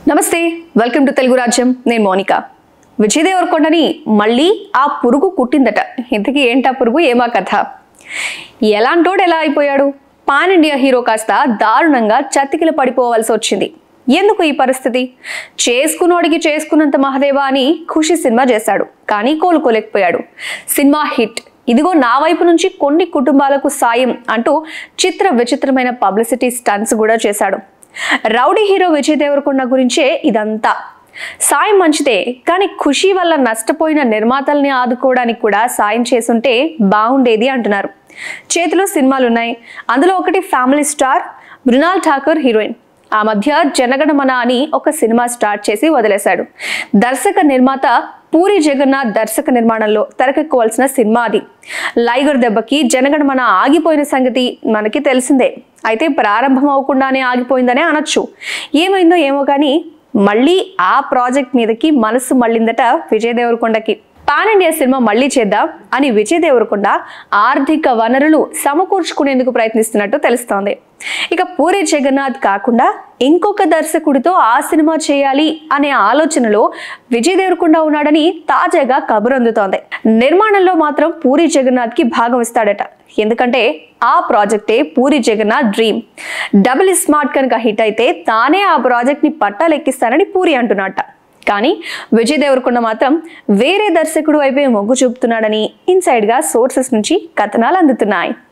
నమస్తే welcome to Telugu రాజ్యం నేను మోనిక విజయ్ దేవరకొండని మళ్ళీ ఆ పురుగు కుట్టిందట ఇంతకీ ఏంటా పురుగు ఏమా కథ ఎలాంటోడు ఎలా అయిపోయాడు పాన్ ఇండియా హీరో కాస్త దారుణంగా చతికిల పడిపోవాల్సి వచ్చింది ఎందుకు ఈ పరిస్థితి చేసుకున్నోడికి చేసుకున్నంత మహదేవా అని ఖుషి సినిమా చేశాడు కానీ కోలుకోలేకపోయాడు సినిమా హిట్ ఇదిగో నా వైపు నుంచి కొన్ని కుటుంబాలకు సాయం అంటూ చిత్ర విచిత్రమైన పబ్లిసిటీ స్టంట్స్ కూడా చేశాడు రౌడీ హీరో విజయ్ దేవరకొండ గురించే ఇదంతా సాయం మంచిదే కానీ ఖుషి వల్ల నష్టపోయిన నిర్మాతల్ని ఆదుకోవడానికి కూడా సాయం చేసుంటే బాగుండేది అంటున్నారు చేతిలో సినిమాలున్నాయి అందులో ఒకటి family star Mrunal Thakur heroine ఆ మధ్య జనగణమన అని ఒక సినిమా స్టార్ట్ చేసి వదిలేశాడు దర్శక నిర్మాత పూరి జగన్నాథ్ దర్శక నిర్మాణంలో తెరకెక్కువలసిన సినిమా అది లైగర్ దెబ్బకి జనగణమన ఆగిపోయిన సంగతి మనకి తెలిసిందే అయితే ప్రారంభం అవ్వకుండానే ఆగిపోయిందనే అనొచ్చు ఏమైందో ఏమో కానీ మళ్ళీ ఆ ప్రాజెక్ట్ మీదకి మనసు మళ్ళిందట విజయ్ దేవరకొండకి పాన్ ఇండియా సినిమా మళ్ళీ చేద్దాం అని విజయ్ దేవరకొండ ఆర్థిక వనరులు సమకూర్చుకునేందుకు ప్రయత్నిస్తున్నట్టు తెలుస్తోంది ఇక పూరి జగన్నాథ్ కాకుండా ఇంకొక దర్శకుడితో ఆ సినిమా చేయాలి అనే ఆలోచనలో విజయ్ దేవరకొండ ఉన్నాడని తాజాగా కబురు అందుతోంది నిర్మాణంలో మాత్రం పూరి జగన్నాథ్ కి భాగం ఇస్తాడట ఎందుకంటే ఆ ప్రాజెక్టే Puri Jagannadh dream double smart కనుక హిట్ అయితే తానే ఆ ప్రాజెక్ట్ ని పట్టాలెక్కిస్తానని పూరి అంటున్నట్ట కానీ విజయ్ దేవరకొండ మాత్రం వేరే దర్శకుడు వైపే మొగ్గు చూపుతున్నాడని ఇన్సైడ్ గా సోర్సెస్ నుంచి కథనాలు అందుతున్నాయి